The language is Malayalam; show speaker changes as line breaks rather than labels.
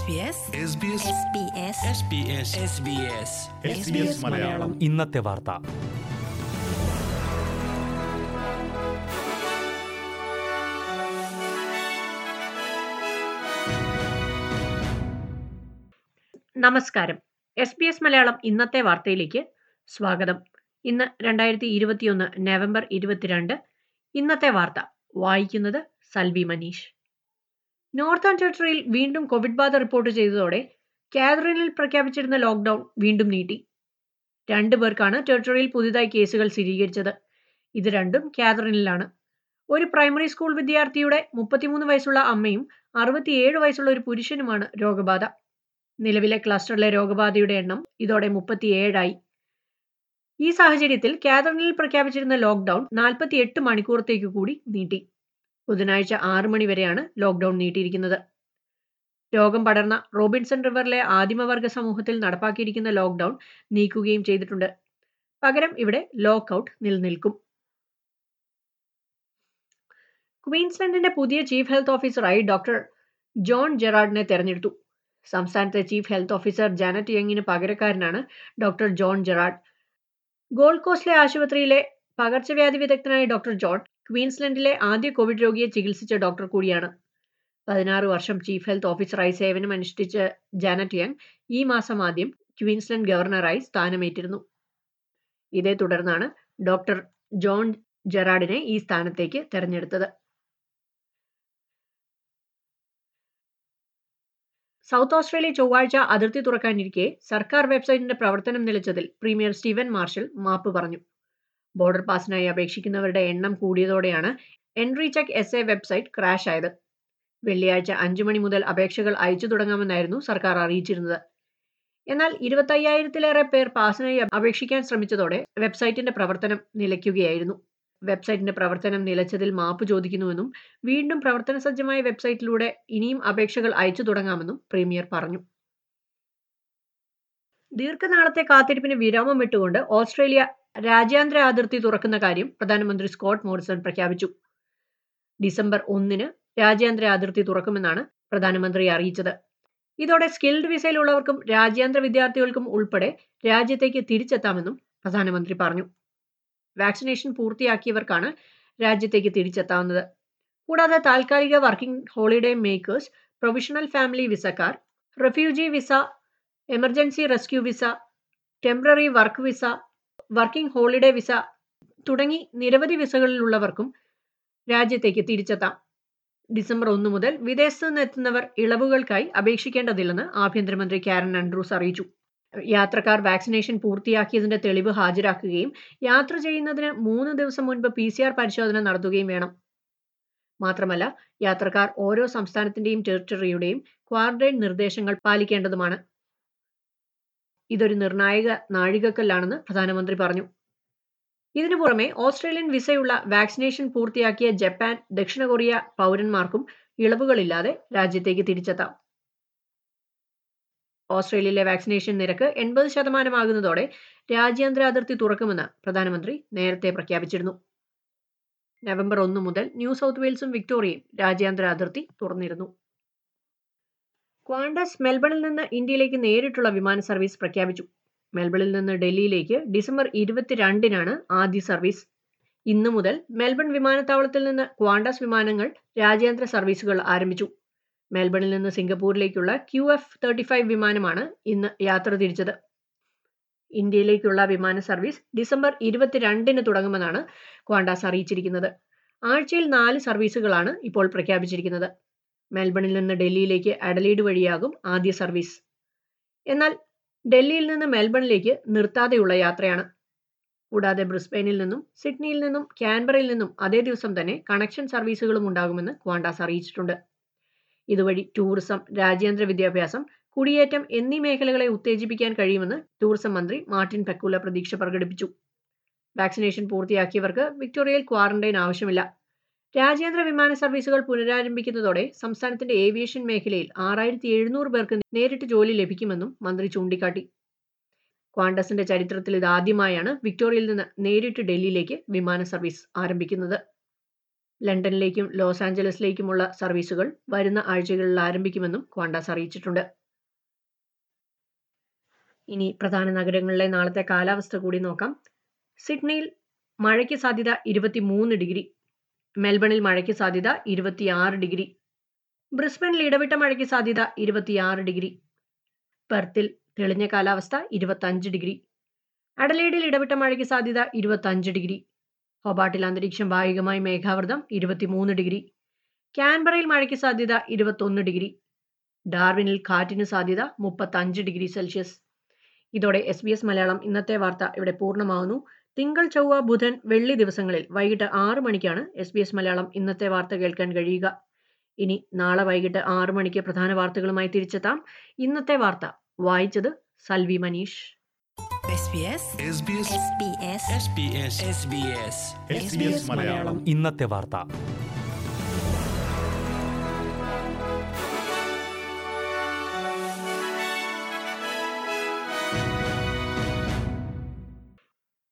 SBS
SBS
SBS മലയാളം
ഇന്നത്തെ വാർത്ത
നമസ്കാരം എസ് ബി എസ് മലയാളം ഇന്നത്തെ വാർത്തയിലേക്ക് സ്വാഗതം ഇന്ന് രണ്ടായിരത്തി ഇരുപത്തിയൊന്ന് നവംബർ ഇരുപത്തിരണ്ട് ഇന്നത്തെ വാർത്ത വായിക്കുന്നത് സൽവി മനീഷ് നോർത്തേൺ ടെറിട്ടറിയിൽ വീണ്ടും കോവിഡ് ബാധ റിപ്പോർട്ട് ചെയ്തതോടെ കാതറിനിൽ പ്രഖ്യാപിച്ചിരുന്ന ലോക്ക്ഡൌൺ വീണ്ടും നീട്ടി രണ്ടു പേർക്കാണ് ടെറിട്ടറിയിൽ പുതുതായി കേസുകൾ സ്ഥിരീകരിച്ചത് ഇത് രണ്ടും കാതറിനിലാണ് ഒരു പ്രൈമറി സ്കൂൾ വിദ്യാർത്ഥിയുടെ മുപ്പത്തിമൂന്ന് വയസ്സുള്ള അമ്മയും അറുപത്തിയേഴ് വയസ്സുള്ള ഒരു പുരുഷനുമാണ് രോഗബാധ നിലവിലെ ക്ലസ്റ്ററിലെ രോഗബാധയുടെ എണ്ണം ഇതോടെ മുപ്പത്തിയേഴായി ഈ സാഹചര്യത്തിൽ കാതറിനിൽ പ്രഖ്യാപിച്ചിരുന്ന ലോക്ക്ഡൌൺ നാൽപ്പത്തിയെട്ട് മണിക്കൂറത്തേക്ക് കൂടി നീട്ടി ബുധനാഴ്ച ആറ് മണി വരെയാണ് ലോക്ക്ഡൌൺ നീട്ടിയിരിക്കുന്നത് രോഗം പടർന്ന റോബിൻസൺ റിവറിലെ ആദിമവർഗ സമൂഹത്തിൽ നടപ്പാക്കിയിരിക്കുന്ന ലോക്ക്ഡൌൺ നീക്കുകയും ചെയ്തിട്ടുണ്ട് പകരം ഇവിടെ ലോക്കൌട്ട് നിലനിൽക്കും ക്വീൻസ്ലൻഡിന്റെ പുതിയ ചീഫ് ഹെൽത്ത് ഓഫീസറായി ഡോക്ടർ ജോൺ ജെറാർഡിനെ തെരഞ്ഞെടുത്തു സംസ്ഥാനത്തെ ചീഫ് ഹെൽത്ത് ഓഫീസർ ജാനറ്റ് യങ്ങിന് പകരക്കാരനാണ് ഡോക്ടർ ജോൺ ജെറാർഡ് ഗോൾഡ് കോസ്റ്റിലെ ആശുപത്രിയിലെ പകർച്ചവ്യാധി വിദഗ്ധനായ ഡോക്ടർ ജോൺ ക്വീൻസ്ലൻഡിലെ ആദ്യ കോവിഡ് രോഗിയെ ചികിത്സിച്ച ഡോക്ടർ കൂടിയാണ് പതിനാറ് വർഷം ചീഫ് ഹെൽത്ത് ഓഫീസറായി സേവനം അനുഷ്ഠിച്ച ജാനറ്റ് യങ് ഈ മാസം ആദ്യം ക്വീൻസ്ലൻഡ് ഗവർണറായി സ്ഥാനമേറ്റിരുന്നു ഇതേ തുടർന്നാണ് ഡോക്ടർ ജോൺ ജെറാർഡിനെ ഈ സ്ഥാനത്തേക്ക് തെരഞ്ഞെടുത്തത് സൗത്ത് ഓസ്ട്രേലിയ ചൊവ്വാഴ്ച അതിർത്തി തുറക്കാനിരിക്കെ സർക്കാർ വെബ്സൈറ്റിന്റെ പ്രവർത്തനം നിലച്ചതിൽ പ്രീമിയർ സ്റ്റീവൻ മാർഷൽ മാപ്പ് പറഞ്ഞു ബോർഡർ പാസിനായി അപേക്ഷിക്കുന്നവരുടെ എണ്ണം കൂടിയതോടെയാണ് entry check S A website crash ആയത് വെള്ളിയാഴ്ച അഞ്ചു മണി മുതൽ അപേക്ഷകൾ അയച്ചു തുടങ്ങാമെന്നായിരുന്നു സർക്കാർ അറിയിച്ചിരുന്നത് എന്നാൽ ഇരുപത്തയ്യായിരത്തിലേറെ പേർ പാസിനായി അപേക്ഷിക്കാൻ ശ്രമിച്ചതോടെ വെബ്സൈറ്റിന്റെ പ്രവർത്തനം നിലയ്ക്കുകയായിരുന്നു വെബ്സൈറ്റിന്റെ പ്രവർത്തനം നിലച്ചതിൽ മാപ്പ് ചോദിക്കുന്നുവെന്നും വീണ്ടും പ്രവർത്തന സജ്ജമായ വെബ്സൈറ്റിലൂടെ ഇനിയും അപേക്ഷകൾ അയച്ചു തുടങ്ങാമെന്നും പ്രീമിയർ പറഞ്ഞു ദീർഘനാളത്തെ കാത്തിരിപ്പിന് വിരാമം വിട്ടുകൊണ്ട് ഓസ്ട്രേലിയ രാജ്യാന്തര അതിർത്തി തുറക്കുന്ന കാര്യം പ്രധാനമന്ത്രി സ്കോട്ട് മോറിസൺ പ്രഖ്യാപിച്ചു ഡിസംബർ ഒന്നിന് രാജ്യാന്തര അതിർത്തി തുറക്കുമെന്നാണ് പ്രധാനമന്ത്രി അറിയിച്ചത് ഇതോടെ സ്കിൽഡ് വിസയിലുള്ളവർക്കും രാജ്യാന്തര വിദ്യാർത്ഥികൾക്കും ഉൾപ്പെടെ രാജ്യത്തേക്ക് തിരിച്ചെത്താമെന്നും പ്രധാനമന്ത്രി പറഞ്ഞു വാക്സിനേഷൻ പൂർത്തിയാക്കിയവർക്കാണ് രാജ്യത്തേക്ക് തിരിച്ചെത്താവുന്നത് കൂടാതെ താൽക്കാലിക working holiday makers provisional family വിസക്കാർ refugee visa emergency rescue visa temporary work visa working holiday visa തുടങ്ങി നിരവധി വിസകളിലുള്ളവർക്കും രാജ്യത്തേക്ക് തിരിച്ചെത്താം ഡിസംബർ ഒന്ന് മുതൽ വിദേശത്തു നിന്ന് എത്തുന്നവർ ഇളവുകൾക്കായി അപേക്ഷിക്കേണ്ടതില്ലെന്ന് ആഭ്യന്തരമന്ത്രി കാരൻ ആൻഡ്രൂസ് അറിയിച്ചു യാത്രക്കാർ വാക്സിനേഷൻ പൂർത്തിയാക്കിയതിന്റെ തെളിവ് ഹാജരാക്കുകയും യാത്ര ചെയ്യുന്നതിന് മൂന്ന് ദിവസം മുൻപ് പി സി ആർ പരിശോധന നടത്തുകയും വേണം മാത്രമല്ല യാത്രക്കാർ ഓരോ സംസ്ഥാനത്തിന്റെയും ടെറിട്ടറിയുടെയും ക്വാറന്റൈൻ നിർദ്ദേശങ്ങൾ പാലിക്കേണ്ടതുമാണ് ഇതൊരു നിർണായക നാഴികക്കല്ലാണെന്ന് പ്രധാനമന്ത്രി പറഞ്ഞു ഇതിനു പുറമെ ഓസ്ട്രേലിയൻ വിസയുള്ള വാക്സിനേഷൻ പൂർത്തിയാക്കിയ ജപ്പാൻ ദക്ഷിണ കൊറിയ പൗരന്മാർക്കും ഇളവുകളില്ലാതെ രാജ്യത്തേക്ക് തിരിച്ചെത്താം ഓസ്ട്രേലിയയിലെ വാക്സിനേഷൻ നിരക്ക് എൺപത് ശതമാനമാകുന്നതോടെ രാജ്യാന്തര അതിർത്തി തുറക്കുമെന്ന് പ്രധാനമന്ത്രി നേരത്തെ പ്രഖ്യാപിച്ചിരുന്നു നവംബർ ഒന്ന് മുതൽ ന്യൂ സൗത്ത് വെയിൽസും വിക്ടോറിയയും രാജ്യാന്തര അതിർത്തി തുറന്നിരുന്നു ക്വാണ്ടസ് മെൽബണിൽ നിന്ന് ഇന്ത്യയിലേക്ക് നേരിട്ടുള്ള വിമാന സർവീസ് പ്രഖ്യാപിച്ചു മെൽബണിൽ നിന്ന് ഡൽഹിയിലേക്ക് ഡിസംബർ ഇരുപത്തിരണ്ടിനാണ് ആദ്യ സർവീസ് ഇന്നു മുതൽ മെൽബൺ വിമാനത്താവളത്തിൽ നിന്ന് ക്വാണ്ടസ് വിമാനങ്ങൾ രാജ്യാന്തര സർവീസുകൾ ആരംഭിച്ചു മെൽബണിൽ നിന്ന് സിംഗപ്പൂരിലേക്കുള്ള ക്യു എഫ് തേർട്ടി ഫൈവ് വിമാനമാണ് ഇന്ന് യാത്ര തിരിച്ചത് ഇന്ത്യയിലേക്കുള്ള വിമാന സർവീസ് ഡിസംബർ ഇരുപത്തിരണ്ടിന് തുടങ്ങുമെന്നാണ് ക്വാണ്ടാസ് അറിയിച്ചിരിക്കുന്നത് ആഴ്ചയിൽ നാല് സർവീസുകളാണ് ഇപ്പോൾ പ്രഖ്യാപിച്ചിരിക്കുന്നത് മെൽബണിൽ നിന്ന് ഡൽഹിയിലേക്ക് അഡലീഡ് വഴിയാകും ആദ്യ സർവീസ് എന്നാൽ ഡൽഹിയിൽ നിന്ന് മെൽബണിലേക്ക് നിർത്താതെയുള്ള യാത്രയാണ് കൂടാതെ ബ്രിസ്ബെയിനിൽ നിന്നും സിഡ്നിയിൽ നിന്നും ക്യാൻബറയിൽ നിന്നും അതേ ദിവസം തന്നെ കണക്ഷൻ സർവീസുകളും ഉണ്ടാകുമെന്ന് ക്വാണ്ടാസ് അറിയിച്ചിട്ടുണ്ട് ഇതുവഴി ടൂറിസം രാജ്യാന്തര വിദ്യാഭ്യാസം കുടിയേറ്റം എന്നീ മേഖലകളെ ഉത്തേജിപ്പിക്കാൻ കഴിയുമെന്ന് ടൂറിസം മന്ത്രി മാർട്ടിൻ പെക്കൂല പ്രതീക്ഷ പ്രകടിപ്പിച്ചു വാക്സിനേഷൻ പൂർത്തിയാക്കിയവർക്ക് വിക്ടോറിയയിൽ ക്വാറന്റൈൻ ആവശ്യമില്ല രാജ്യാന്തര വിമാന സർവീസുകൾ പുനരാരംഭിക്കുന്നതോടെ സംസ്ഥാനത്തിന്റെ ഏവിയേഷൻ മേഖലയിൽ ആറായിരത്തി എഴുന്നൂറ് പേർക്ക് നേരിട്ട് ജോലി ലഭിക്കുമെന്നും മന്ത്രി ചൂണ്ടിക്കാട്ടി ക്വാണ്ടസിന്റെ ചരിത്രത്തിൽ ഇതാദ്യമായാണ് വിക്ടോറിയയിൽ നിന്ന് നേരിട്ട് ഡൽഹിയിലേക്ക് വിമാന സർവീസ് ആരംഭിക്കുന്നത് ലണ്ടനിലേക്കും ലോസ് ആഞ്ചലസിലേക്കുമുള്ള സർവീസുകൾ വരുന്ന ആഴ്ചകളിൽ ആരംഭിക്കുമെന്നും ക്വാണ്ടാസ് അറിയിച്ചിട്ടുണ്ട് ഇനി പ്രധാന നഗരങ്ങളിലെ നാളത്തെ കാലാവസ്ഥ കൂടി നോക്കാം സിഡ്നിയിൽ മഴയ്ക്ക് സാധ്യത ഇരുപത്തിമൂന്ന് ഡിഗ്രി മെൽബണിൽ മഴയ്ക്ക് സാധ്യത ഇരുപത്തിയാറ് ഡിഗ്രി ബ്രിസ്ബനിൽ ഇടവിട്ട മഴയ്ക്ക് സാധ്യത ഇരുപത്തിയാറ് ഡിഗ്രി പെർത്തിൽ തെളിഞ്ഞ കാലാവസ്ഥ ഇരുപത്തഞ്ച് ഡിഗ്രി അഡലേഡിൽ ഇടവിട്ട മഴയ്ക്ക് സാധ്യത ഇരുപത്തഞ്ച് ഡിഗ്രി ഹൊബാട്ടിൽ അന്തരീക്ഷം ഭാഗികമായി മേഘാവൃതം ഇരുപത്തിമൂന്ന് ഡിഗ്രി ക്യാൻബറയിൽ മഴയ്ക്ക് സാധ്യത ഇരുപത്തൊന്ന് ഡിഗ്രി ഡാർവിനിൽ കാറ്റിന് സാധ്യത മുപ്പത്തഞ്ച് ഡിഗ്രി സെൽഷ്യസ് ഇതോടെ എസ് ബി എസ് മലയാളം ഇന്നത്തെ വാർത്ത ഇവിടെ പൂർണ്ണമാകുന്നു തിങ്കൾ ചൊവ്വ ബുധൻ വെള്ളി ദിവസങ്ങളിൽ വൈകിട്ട് ആറ് മണിക്കാണ് എസ് ബി എസ് മലയാളം ഇന്നത്തെ വാർത്ത കേൾക്കാൻ കഴിയുക ഇനി നാളെ വൈകിട്ട് ആറ് മണിക്ക് പ്രധാന വാർത്തകളുമായി തിരിച്ചെത്താം ഇന്നത്തെ വാർത്ത വായിച്ചത് Salvi Manish
SBS
SBS
SBS
SBS
SBS Malayalam
ഇന്നത്തെ വാർത്ത